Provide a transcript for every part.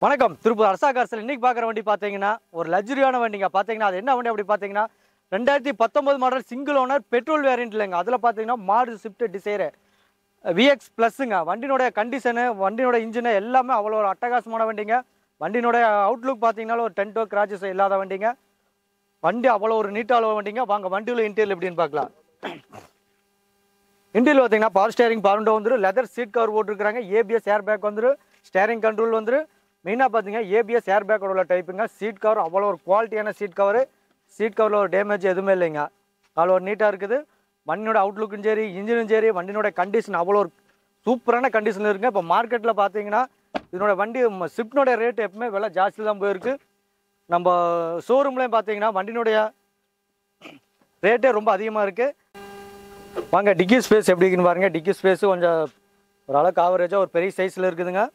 வணக்கம் திருப்பூர் அரசா கார்ஸில் இன்னைக்கு பார்க்குற வண்டி பார்த்தீங்கன்னா ஒரு லக்ஸரியான வண்டிங்க பார்த்தீங்கன்னா அது என்ன வண்டி அப்படி பார்த்தீங்கன்னா ரெண்டாயிரத்தி பத்தொன்பது model single owner petrol variant இல்லைங்க அதில் பார்த்தீங்கன்னா மாடு ஸ்விஃப்ட் டிசைரு விஎக்ஸ் ப்ளஸ்ஸுங்க வண்டியினுடைய கண்டிஷனு வண்டியோட இன்ஜினு எல்லாமே அவ்வளோ ஒரு அட்டகாசமான வண்டிங்க வண்டியினுடைய அவுட்லுக் பார்த்தீங்கன்னா ஒரு டென் டோ கிராச்சஸ் இல்லாத வண்டிங்க வண்டி அவ்வளோ ஒரு நீட்டாக வண்டிங்க வாங்க வண்டியில் இன்டீரியல் எப்படின்னு பார்க்கலாம் இன்டீரியல் பார்த்தீங்கன்னா பவர் ஸ்டேரிங் பவர் விண்டோ வந்துடும் லெதர் சீட் கவர் போட்டிருக்காங்க ஏபிஎஸ் ஏர் பேக் வந்துடும் ஸ்டேரிங் கண்ட்ரோல் வந்துடும் மெயினாக பார்த்தீங்கன்னா ஏபிஎஸ் ஏர் பேக்கோட உள்ள டைப்புங்க சீட் கவர் அவ்வளோ ஒரு குவாலிட்டியான சீட் கவர் சீட் கவரில் ஒரு டேமேஜ் எதுவுமே இல்லைங்க அவ்வளோ ஒரு நீட்டாக இருக்குது வண்டியோட அவுட்லுக்கும் சரி இன்ஜினும் சரி வண்டியோட கண்டிஷன் அவ்வளோ ஒரு சூப்பரான கண்டிஷன் இருக்குங்க இப்போ மார்க்கெட்டில் பார்த்தீங்கன்னா இதனோட வண்டி ஸ்விஃப்டினோட ரேட் எப்பவுமே விலை ஜாஸ்தி தான் போயிருக்கு நம்ம ஷோரூம்லேயும் பார்த்தீங்கன்னா வண்டியினுடைய ரேட்டே ரொம்ப அதிகமாக இருக்குது வாங்க டிக்கி ஸ்பேஸ் எப்படி இருக்குன்னு பாருங்க டிக்கி ஸ்பேஸ் கொஞ்சம் ஓரளவுக்கு ஆவரேஜாக ஒரு பெரிய சைஸில் இருக்குதுங்க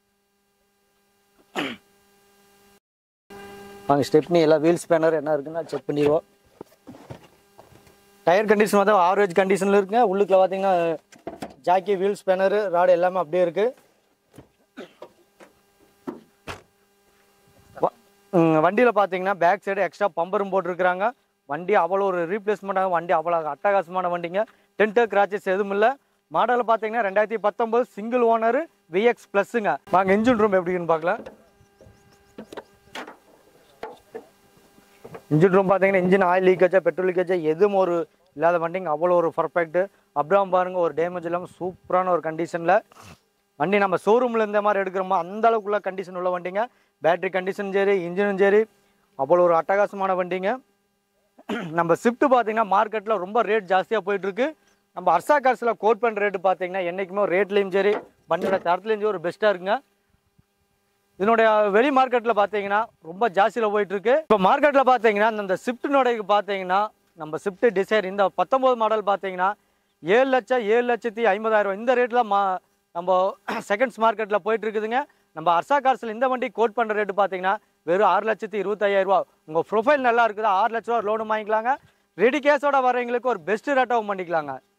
வாங்க ஸ்டெப்னி எல்லாம் வீல் ஸ்பேனர் என்ன இருக்குன்னு செக் பண்ணிடுவோம் டயர் கண்டிஷன் வந்து ஆவரேஜ் கண்டிஷனில் இருக்குங்க உள்ளுக்குள்ள பார்த்தீங்கன்னா ஜாக்கி வீல் ஸ்பேனரு ராடு எல்லாமே அப்படியே இருக்குது வண்டியில் பார்த்தீங்கன்னா பேக் சைடு எக்ஸ்ட்ரா பம்பரும் போட்டிருக்கிறாங்க வண்டி அவ்வளோ ஒரு ரீப்ளேஸ்மெண்ட் வண்டி அவ்வளோ அட்டகாசமான வண்டிங்க டென்ட்டு கிராச்சஸ் எதுவும் இல்லை மாடல் பார்த்தீங்கன்னா ரெண்டாயிரத்தி பத்தொம்பது சிங்கிள் ஓனர் விஎக்ஸ் ப்ளஸ்ஸுங்க வாங்க இன்ஜின் ரூம் எப்படின்னு பார்க்கலாம் இன்ஜின் ரூம் பார்த்தீங்கன்னா இன்ஜின் ஆயில் லீக்கேஜா பெட்ரோல் லீக்கேஜா எதுவும் ஒரு இல்லாத வண்டிங்க அவ்வளோ ஒரு பர்ஃபெக்ட் அப்புறம் பாருங்க ஒரு டேமேஜ் இல்லாமல் சூப்பரான ஒரு கண்டிஷனில் வண்டி நம்ம ஷோரூமில் இந்த மாதிரி எடுக்கிறோமோ அந்த அளவுக்குள்ள கண்டிஷன் உள்ள வண்டிங்க பேட்டரி கண்டிஷன் சரி இன்ஜினும் சரி அவ்வளோ ஒரு அட்டகாசமான வண்டிங்க நம்ம ஸ்விஃப்ட் பார்த்தீங்கன்னா மார்க்கெட்டில் ரொம்ப ரேட் ஜாஸ்தியாக போயிட்டுருக்கு நம்ம அர்சா கார்ஸில் கோட் பண்ணுற ரேட்டு பார்த்தீங்கன்னா என்றைக்குமே ரேட்லேயும் சரி வண்டியோட தரத்துலேயும் சரி ஒரு பெஸ்ட்டாக இருக்குங்க இதனுடைய வெளி மார்க்கெட்டில் பார்த்தீங்கன்னா ரொம்ப ஜாஸ்தியில் போயிட்டு இருக்கு இப்போ மார்க்கெட்டில் பார்த்தீங்கன்னா இந்த ஸ்விஃப்டினுடைய பார்த்தீங்கன்னா நம்ம ஸ்விஃப்ட் டிசைர் இந்த பத்தொம்போது மாடல் பார்த்தீங்கன்னா ஏழு லட்சம் ஏழு லட்சத்தி ஐம்பதாயிரம் இந்த ரேட்டில் மா நம்ம செகண்ட்ஸ் மார்க்கெட்டில் போயிட்டு இருக்குதுங்க நம்ம அர்சா கார்ஸில் இந்த வண்டி கோட் பண்ணுற ரேட்டு பார்த்தீங்கன்னா வெறும் ஆறு லட்சத்தி இருபத்தையாயிரம் ரூபா உங்கள் ப்ரொஃபைல் நல்லா இருக்குது ஆறு லட்ச ரூபா லோனு வாங்கிக்கலாங்க ரெடி கேஸோட வரவங்களுக்கு ஒரு பெஸ்ட் ரேட்டாகவும் பண்ணிக்கலாங்க